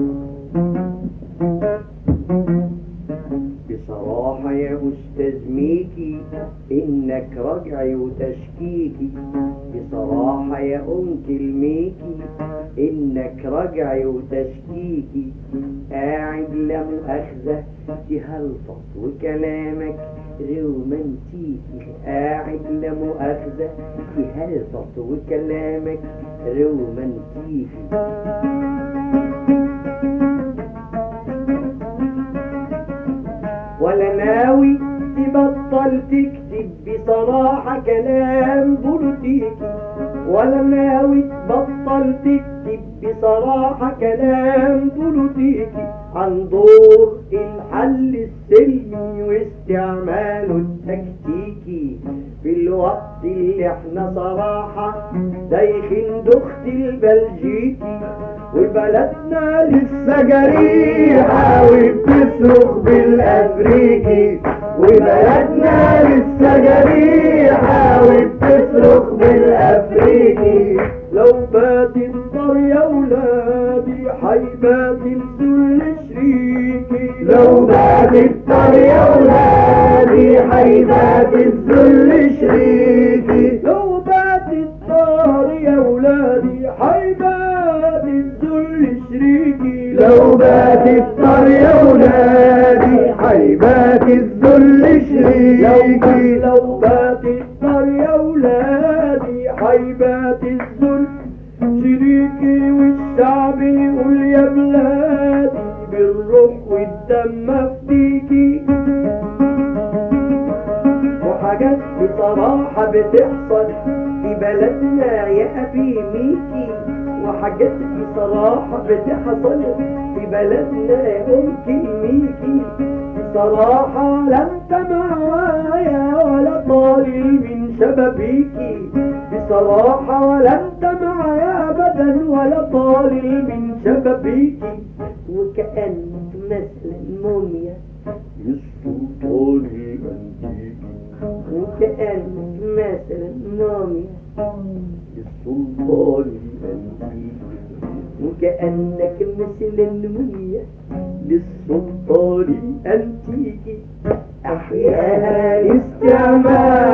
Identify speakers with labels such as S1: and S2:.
S1: بصراحة يا أستاذ ميكي إنك رجعي وتشكيكي بصراحة يا أنكل ميكي إنك رجعي وتشكيكي قاعد لا مؤاخذة تهلفظ وكلامك رومانتيكي قاعد لا مؤاخذة تهلفظ وكلامك رومانتيكي ولا ناوي تبطل تكتب بصراحة كلام بوليتيكي ولا ناوي تبطل تكتب بصراحة كلام بوليتيكي عن دور الحل السلمي واستعماله التكتيكي في الوقت اللي احنا صراحة دايخين دخت البلجيكي وبلدنا لسه جريحة وبتصرخ بالأمريكي وبلدنا لسه جريحة وبتصرخ بالأفريقي لو بات الدار يا ولادي حيبات الذل شريكي لو بات الدار يا ولادي حيبات الذل شريكي لو بات الدار يا ولادي حيبات الذل شريكي لو بات الدار يا ولادي حيبات الذل شريكي لو بات الدار يا ولادي حيبات الذل شريكي والشعب يقول يا بلادي بالروح والدم افديكي وحاجات بصراحة بتحصل في بلدنا يا أبي ميكي وحاجات بصراحة بتحصل في بلدنا يا أمكي ميكي بصراحة لا انت معايا ولا طالل من شبابيكي بصراحة ولا انت معايا ابدا ولا طالل من شبابيكي وكأنك مثلا موميا للسلطان الأنتيكي وكأنك مثلا موميا للسلطان الأنتيكي وكأنك مثل الموميا للسلطان الأنتيكي أحيانا استعمال